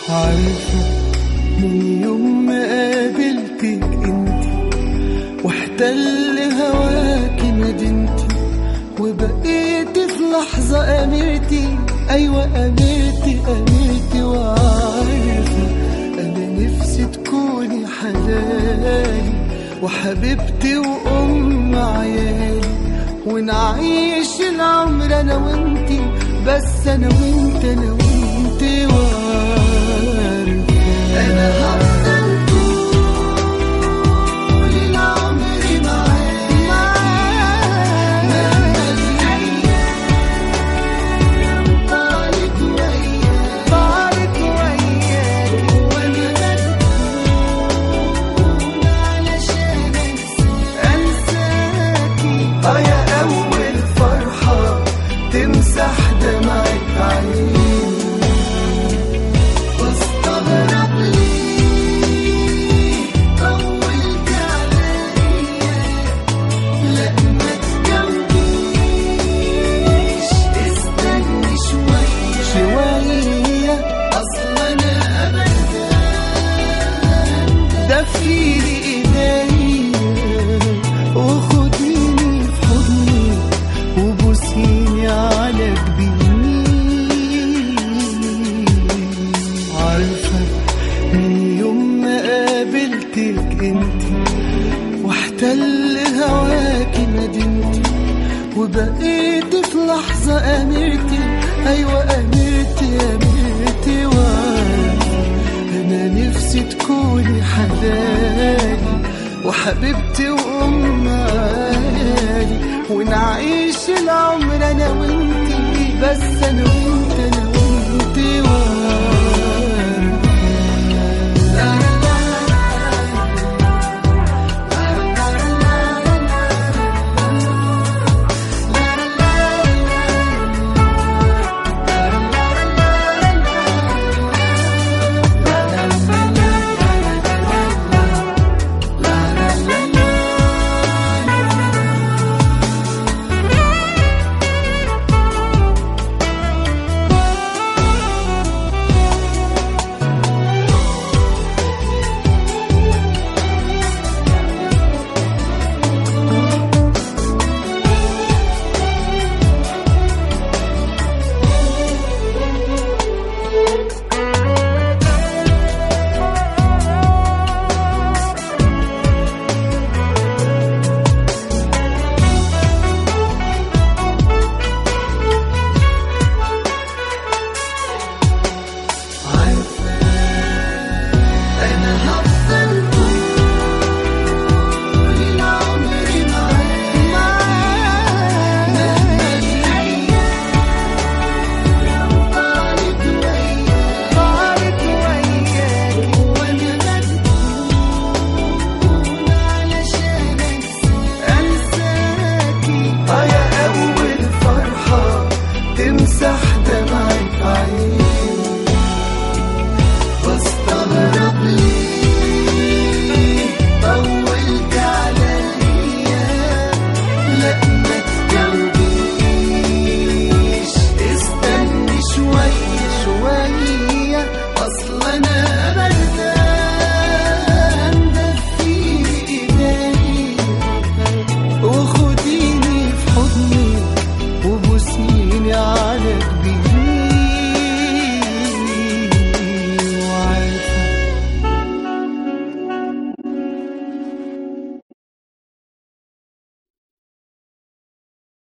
عارفة من يوم ما قابلتك انت واحتل هواكي مدينتي وبقيت في لحظة أميرتي أيوة أميرتي أميرتي وعارفة أنا نفسي تكوني حلالي وحبيبتي وأم عيالي ونعيش العمر أنا وإنتي بس أنا وإنت أنا وإنتي وعارفة أنا هفضل طول العمر معاكي مهما الأيام طالت وياك طالت وياك وأنا مسؤول علشان أنساكي آه يا أول فرحة تمسح دمعة عيني واستغرب ليه طولت عليا لا ما تجاوبيش استني شوية شوية أصل أنا أبدا دفيلي إيديا وخديني في حضني وبوسيني على جبيني عارفة من يوم ما قابلتك انتي واحتل هواكي مدينتي وبقيت في لحظة أميرتي أيوة أميرتي أميرتي وعارفة أنا نفسي تكوني حلالي وحبيبتي وأم عيالي ونعيش العمر أنا وإنتي بس أنا وإنت أنا وإنتي وعارفة لا لا أنا هفضل طول العمر معاك مهما الأيام طالت وياك طالت وياك وأنا مسؤول علشان أنساكي آه يا أول فرحة تمسح دمعة عيني واستغرب ليه طولت عليا لا